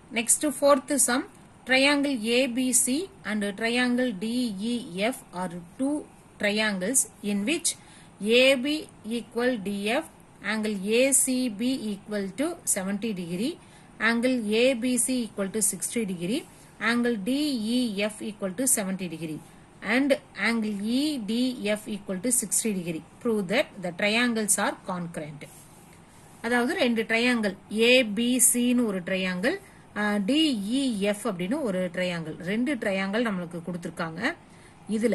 Next fourth sum triangle ABC and triangle DEF are two triangles in which AB equal DF angle ACB equal to 70 degree angle ABC equal to 60 degree angle DEF equal to 70 degree and angle EDF equal to 60 degree prove that the triangles are concurrent அதாவது ரெண்டு triangle ஏபிசின்னு ஒரு triangle DEF அப்படின்னு ஒரு triangle ரெண்டு triangle நம்மளுக்கு கொடுத்துருக்காங்க இதுல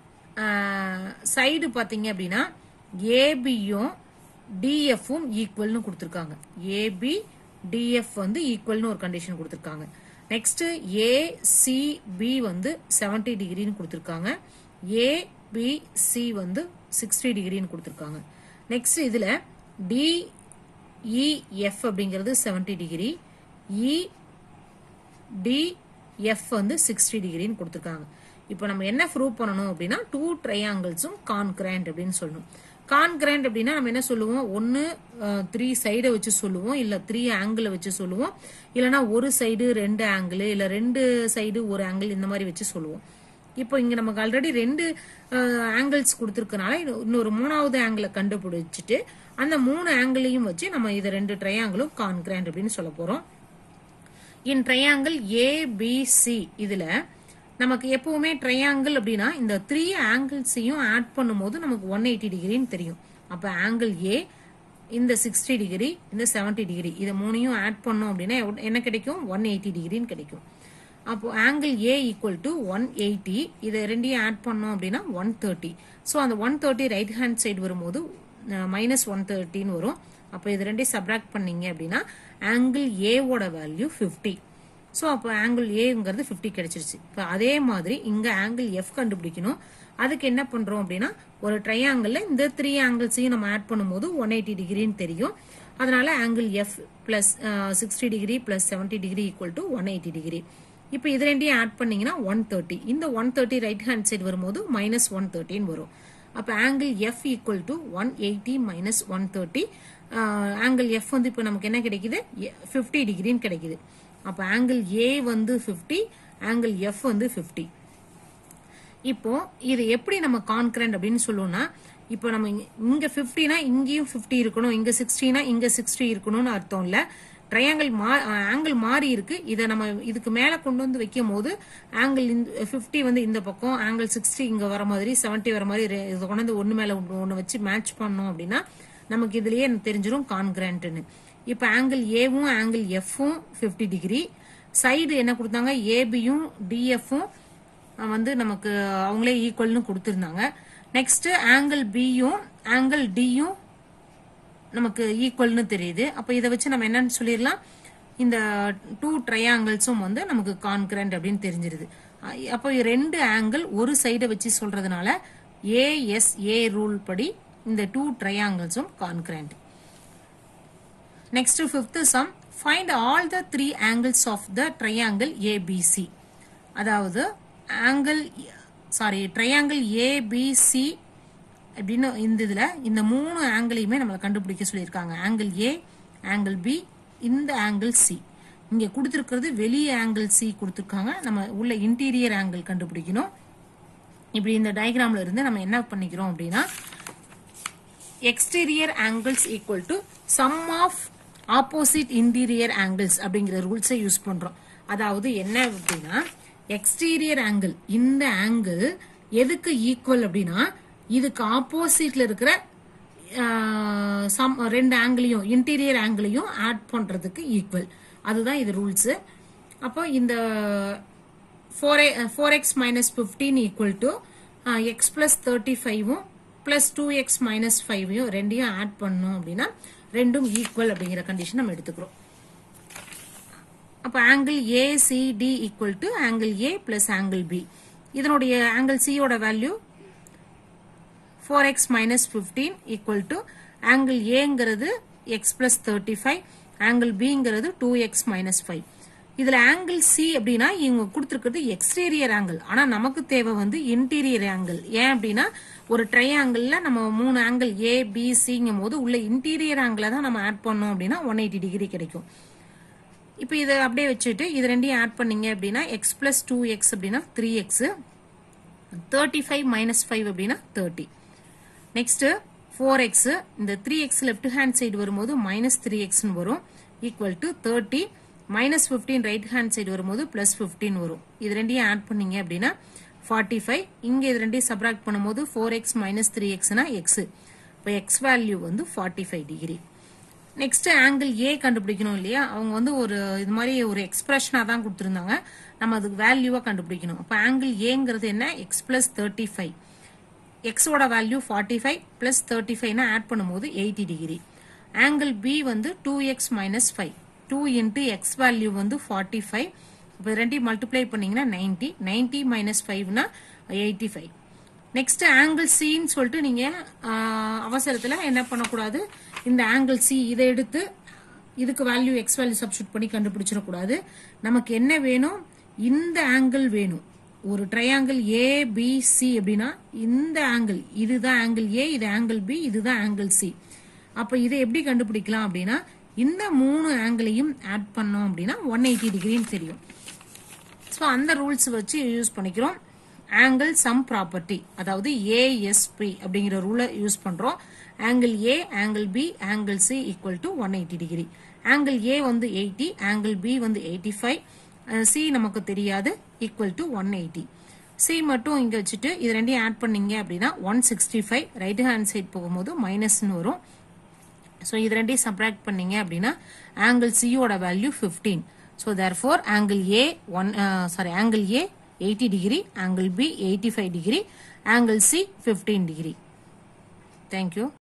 side பாத்தீங்க அப்படின்னா ஏபியும் டிஎஃப்பும் ஈக்குவல்னு கொடுத்துருக்காங்க ஏபி டிஎஃப் வந்து ஈக்குவல்னு ஒரு கண்டிஷன் கொடுத்துருக்காங்க நெக்ஸ்ட் ஏசிபி வந்து செவன்டி டிகிரின்னு கொடுத்துருக்காங்க ஏபிசி வந்து சிக்ஸ்டி டிகிரின்னு கொடுத்துருக்காங்க நெக்ஸ்ட் இதுல டி இஎஃப் அப்படிங்கிறது செவன்டி டிகிரி இ டிஎஃப் வந்து சிக்ஸ்டி டிகிரின்னு கொடுத்துருக்காங்க இப்போ நம்ம என்ன ப்ரூவ் பண்ணணும் அப்படின்னா டூ ட்ரையாங்கிள்ஸும் கான்கிரண்ட் அப்படின்னு சொல்லணும் கான்கிரண்ட் அப்படின்னா நம்ம என்ன சொல்லுவோம் ஒன்று த்ரீ சைடை வச்சு சொல்லுவோம் இல்லை த்ரீ ஆங்கிளை வச்சு சொல்லுவோம் இல்லைனா ஒரு சைடு ரெண்டு ஆங்கிள் இல்லை ரெண்டு சைடு ஒரு ஆங்கிள் இந்த மாதிரி வச்சு சொல்லுவோம் இப்போ இங்க நமக்கு ஆல்ரெடி ரெண்டு ஆங்கிள்ஸ் கொடுத்துருக்கனால இன்னொரு மூணாவது ஆங்கிளை கண்டுபிடிச்சிட்டு அந்த மூணு ஆங்கிளையும் வச்சு நம்ம இதை ரெண்டு ட்ரையாங்கிளும் கான்கிரண்ட் அப்படின்னு சொல்ல போறோம் இன் ட்ரையாங்கிள் ஏபிசி இதுல நமக்கு எப்பவுமே ட்ரையாங்கிள் அப்படின்னா இந்த த்ரீ ஆங்கிள்ஸையும் ஆட் பண்ணும்போது நமக்கு ஒன் எயிட்டி டிகிரின்னு தெரியும் அப்ப ஆங்கிள் ஏ இந்த சிக்ஸ்டி டிகிரி இந்த செவன்டி டிகிரி இதை மூணையும் ஆட் பண்ணோம் அப்படின்னா என்ன கிடைக்கும் ஒன் எயிட்டி டிகிரின்னு கிடைக்கும் அப்போ angle A equal to one eighty இதை ரெண்டையும் ஆட் பண்ணோம் அப்படின்னா ஒன் தேர்ட்டி ஸோ அந்த one thirty right hand side வரும்போது மைனஸ் ஒன் தேர்ட்டின்னு வரும் அப்போ இது ரெண்டையும் சப்ராக்ட் பண்ணீங்க அப்படின்னா ஆங்கிள் ஏவோட வேல்யூ ஃபிஃப்டி ஸோ அப்போ ஆங்கிள் ஏங்கிறது ஃபிஃப்டி கிடைச்சிருச்சு இப்போ அதே மாதிரி இங்கே ஆங்கிள் எஃப் கண்டுபிடிக்கணும் அதுக்கு என்ன பண்ணுறோம் அப்படின்னா ஒரு ட்ரையாங்கிளில் இந்த த்ரீ ஆங்கிள்ஸையும் நம்ம ஆட் பண்ணும்போது ஒன் எயிட்டி டிகிரின்னு தெரியும் அதனால angle F plus sixty degree plus seventy degree equal to one eighty degree இப்போ இது ரெண்டையும் ஆட் பண்ணீங்கன்னா ஒன் தேர்ட்டி இந்த one thirty right hand side வரும்போது மைனஸ் ஒன் தேர்ட்டின்னு வரும் அப்போ angle F equal to one eighty minus one thirty angle F வந்து இப்போ நமக்கு என்ன கிடைக்குது ஃபிஃப்டி டிகிரின்னு கிடைக்குது அப்போ ஆங்கிள் ஏ வந்து ஃபிஃப்டி ஆங்கிள் எஃப் வந்து ஃபிஃப்டி இப்போ இது எப்படி நம்ம கான்கரண்ட் அப்படின்னு சொல்லுவோம்னா இப்போ நம்ம இங்க ஃபிஃப்டினா இங்கேயும் ஃபிஃப்டி இருக்கணும் இங்க சிக்ஸ்டினா இங்க சிக்ஸ்டி இருக்கணும்னு அர்த்தம் இல்ல ட்ரையாங்கிள் மா ஆங்கிள் மாறி இருக்கு இதை நம்ம இதுக்கு மேல கொண்டு வந்து வைக்கும் போது ஆங்கிள் ஃபிஃப்டி வந்து இந்த பக்கம் ஆங்கிள் சிக்ஸ்டி இங்க வர மாதிரி செவன்டி வர மாதிரி இது கொண்டு வந்து ஒன்னு மேல ஒன்னு வச்சு மேட்ச் பண்ணோம் அப்படின்னா நமக்கு இதுலயே தெரிஞ்சிடும் கான்கிரண்ட்னு இப்போ ஆங்கிள் ஏவும் ஆங்கிள் எஃப்பும் ஃபிஃப்டி டிகிரி சைடு என்ன கொடுத்தாங்க ஏபியும் டிஎஃப்பும் வந்து நமக்கு அவங்களே ஈக்குவல்னு கொடுத்துருந்தாங்க நெக்ஸ்ட் ஆங்கிள் பியும் ஆங்கிள் டியும் நமக்கு ஈக்குவல்னு தெரியுது அப்போ இதை வச்சு நம்ம என்னன்னு சொல்லிடலாம் இந்த டூ ட்ரையாங்கிள்ஸும் வந்து நமக்கு கான்கிரண்ட் அப்படின்னு தெரிஞ்சிருது அப்போ ரெண்டு ஆங்கிள் ஒரு சைடை வச்சு சொல்றதுனால ஏஎஸ்ஏ ரூல் படி இந்த டூ ட்ரையாங்கிள்ஸும் congruent next fifth sum find all the three angles of the triangle ABC அதாவது ஆங்கிள் சாரி ட்ரையாங்கிள் ஏபிசி அப்படின்னு இந்த இதுல இந்த மூணு ஆங்கிளையுமே நம்மளை கண்டுபிடிக்க சொல்லியிருக்காங்க ஆங்கிள் ஏ ஆங்கிள் பி இந்த ஆங்கிள் சி இங்க கொடுத்துருக்கிறது வெளியே ஆங்கிள் சி கொடுத்துருக்காங்க நம்ம உள்ள இன்டீரியர் ஆங்கிள் கண்டுபிடிக்கணும் இப்படி இந்த டயக்ராம்ல இருந்து நம்ம என்ன பண்ணிக்கிறோம் அப்படின்னா exterior angles equal to sum of opposite interior angles அப்படிங்கிற ரூல்ஸை யூஸ் பண்றோம் அதாவது என்ன அப்படின்னா எக்ஸ்டீரியர் ஆங்கிள் இந்த ஆங்கிள் எதுக்கு ஈக்குவல் அப்படின்னா இதுக்கு ஆப்போசிட்ல இருக்கிற சம் ரெண்டு ஆங்கிளையும் இன்டீரியர் ஆங்கிளையும் ஆட் பண்றதுக்கு ஈக்குவல் அதுதான் இது ரூல்ஸ் அப்போ இந்த four four x minus fifteen equal to x plus thirty ஃபைவும் பிளஸ் டூ எக்ஸ் மைனஸ் ஃபைவையும் ரெண்டையும் ஆட் பண்ணோம் அப்படின்னா ரெண்டும் ஈக்குவல் அப்படிங்கிற கண்டிஷன் நம்ம எடுத்துக்கிறோம் அப்போ angle ACD equal to angle A plus angle B இதனுடைய ஆங்கிள் சியோட value four x minus fifteen equal to angle ஏங்கிறது x plus thirty five angle பிங்கிறது டூ எக்ஸ் மைனஸ் ஃபைவ் இதுல ஆங்கிள் சி அப்படின்னா இவங்க கொடுத்துருக்கிறது எக்ஸ்டீரியர் ஆங்கிள் ஆனா நமக்கு தேவை வந்து இன்டீரியர் ஆங்கிள் ஏன் அப்படின்னா ஒரு ட்ரையாங்கிள்ல நம்ம மூணு ஆங்கிள் ஏ பி சிங்கும் போது உள்ள இன்டீரியர் ஆங்கிளை தான் நம்ம ஆட் பண்ணோம் அப்படின்னா ஒன் எயிட்டி டிகிரி கிடைக்கும் இப்போ இதை அப்படியே வச்சுட்டு இது ரெண்டையும் ஆட் பண்ணீங்க அப்படின்னா எக்ஸ் பிளஸ் டூ எக்ஸ் அப்படின்னா three x thirty five minus five அப்படின்னா தேர்ட்டி நெக்ஸ்ட் ஃபோர் எக்ஸ் இந்த three x left hand side வரும்போது மைனஸ் த்ரீ எக்ஸ்னு வரும் equal to thirty minus fifteen right hand side வரும்போது பிளஸ் ஃபிஃப்டீன் வரும் இது ரெண்டையும் ஆட் பண்ணீங்க அப்படின்னா ஃபார்ட்டி ஃபைவ் இங்கே இது ரெண்டையும் சப்ராக்ட் பண்ணும்போது ஃபோர் எக்ஸ் மைனஸ் த்ரீ எக்ஸ்னா எக்ஸ் இப்போ எக்ஸ் வேல்யூ வந்து forty five degree next angle A கண்டுபிடிக்கணும் இல்லையா அவங்க வந்து ஒரு இது மாதிரி ஒரு எக்ஸ்பிரஷனா தான் கொடுத்துருந்தாங்க நம்ம அதுக்கு வேல்யூவா கண்டுபிடிக்கணும் அப்போ ஆங்கிள் ஏங்கிறது என்ன எக்ஸ் பிளஸ் தேர்ட்டி ஃபைவ் எக்ஸோட value forty five plus thirty ஃபைவ்னா ஆட் பண்ணும்போது எயிட்டி டிகிரி ஆங்கிள் பி வந்து two x minus five two into x value வந்து ஃபார்ட்டி ஃபைவ் இப்போ ரெண்டையும் மல்டிப்ளை பண்ணீங்கன்னா நைன்டி நைன்டி மைனஸ் ஃபைவ்னா எயிட்டி ஃபைவ் நெக்ஸ்ட் ஆங்கிள் சின்னு சொல்லிட்டு நீங்க ஆஹ், அவசரத்துல என்ன பண்ணக்கூடாது இந்த ஆங்கிள் சி இதை எடுத்து இதுக்கு வேல்யூ எக்ஸ் வேல்யூ சப்ஸ்டியூட் பண்ணி கண்டுபிடிச்சிடக்கூடாது நமக்கு என்ன வேணும் இந்த ஆங்கிள் வேணும் ஒரு ட்ரையாங்கிள் ஏ பி சி அப்படின்னா இந்த ஆங்கிள் இதுதான் ஆங்கிள் ஏ இது ஆங்கிள் பி இதுதான் ஆங்கிள் சி அப்ப இதை எப்படி கண்டுபிடிக்கலாம் அப்படின்னா இந்த மூணு ஆங்கிளையும் ஆட் பண்ணோம் அப்படின்னா ஒன் எயிட்டி டிகிரின்னு தெரியும் ஸோ அந்த ரூல்ஸ் வச்சு யூஸ் பண்ணிக்கிறோம் ஆங்கிள் சம் ப்ராப்பர்ட்டி அதாவது ஏஎஸ்பி அப்படிங்கிற ரூலை யூஸ் பண்றோம் angle A angle B angle C equal to one eighty degree angle A வந்து எயிட்டி ஆங்கிள் பி வந்து எயிட்டி ஃபைவ் சி நமக்கு தெரியாது equal to one eighty C மட்டும் இங்க வச்சுட்டு இது ரெண்டையும் ஆட் பண்ணீங்க அப்படின்னா one sixty five right hand side போகும்போது மைனஸ்னு வரும் ஸோ இது ரெண்டையும் சப்ராக்ட் பண்ணீங்க அப்படின்னா ஆங்கிள் சியோட value fifteen so therefore angle A one sorry angle A eighty degree angle B eighty five degree angle C fifteen degree thank you